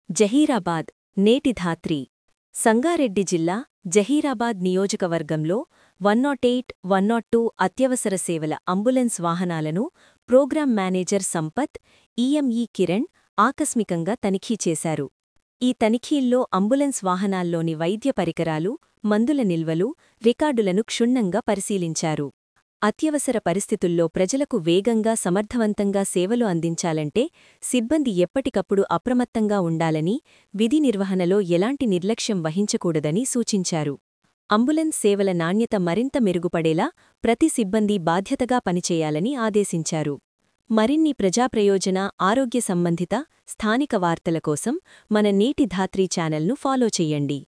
జహీరాబాద్ నేటి ధాత్రి సంగారెడ్డి జిల్లా జహీరాబాద్ నియోజకవర్గంలో one nought eight one nought two అత్యవసర సేవల అంబులెన్స్ వాహనాలను programme manager Sampath EME Kiran ఆకస్మికంగా తనిఖీ చేశారు ఈ తనిఖీల్లో అంబులెన్స్ వాహనాల్లోని వైద్య పరికరాలు మందుల నిల్వలు రికార్డులను క్షుణ్ణంగా పరిశీలించారు అత్యవసర పరిస్థితుల్లో ప్రజలకు వేగంగా సమర్థవంతంగా సేవలు అందించాలంటే సిబ్బంది ఎప్పటికప్పుడు అప్రమత్తంగా ఉండాలని విధి నిర్వహణలో ఎలాంటి నిర్లక్ష్యం వహించకూడదని సూచించారు అంబులెన్స్ సేవల నాణ్యత మరింత మెరుగుపడేలా ప్రతి సిబ్బంది బాధ్యతగా పనిచేయాలని ఆదేశించారు మరిన్ని ప్రజాప్రయోజన ఆరోగ్య సంబంధిత స్థానిక వార్తల కోసం మన నేటి ధాత్రీ ఛానల్ను ఫాలో చెయ్యండి